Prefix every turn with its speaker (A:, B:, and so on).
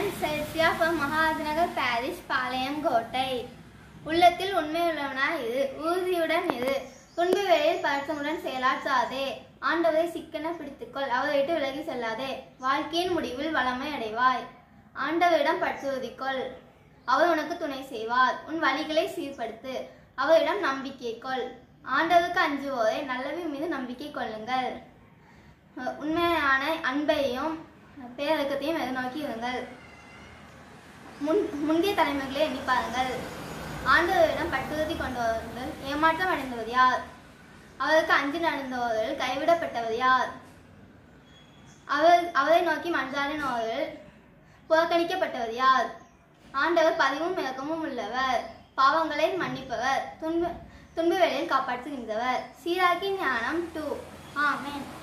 A: N Chelsea from Mahanagar பாரிஸ் பாளையம் கோட்டை உள்ளத்தில் உண்மையுள்ளவனாய் இரு உறுதியுடன் இரு துன்பு வேளையில் பழக்கமுடன் செயலாற்றாதே ஆண்டவரை சிக்கன பிடித்துக்கொள் அவரை விட்டு விலகி செல்லாதே வாழ்க்கையின் முடிவில் வளமை அடைவாய் ஆண்டவரிடம் பற்றுறுதிக்கொள் அவர் உனக்கு துணை செய்வார் உன் வழிகளை சீர்படுத்து அவரிடம் நம்பிக்கை கொள் ஆண்டவருக்கு அஞ்சுவோரை நல்லவை மீது நம்பிக்கை கொள்ளுங்கள் அஹ் உண்மையான அன்பையும் பேரக்கத்தையும் எதிர்நோக்கி இருங்கள் முன் முந்தைய தலைமுறைகளை எண்ணி பாருங்கள் ஆண்டவரிடம் பட்டுறுதி கொண்டவர்கள் ஏமாற்றம் அடைந்தவர் யார் அவருக்கு அஞ்சு நடந்தவர்கள் கைவிடப்பட்டவர் யார் அவர் அவரை நோக்கி மன்றாடினவர்கள் புறக்கணிக்கப்பட்டவர் யார் ஆண்டவர் பதிவும் இறக்கமும் உள்ளவர் பாவங்களை மன்னிப்பவர் துன்ப துன்ப வேளையில் காப்பாற்றுகின்றவர் சீராக்கி ஞானம் டூ ஆமென்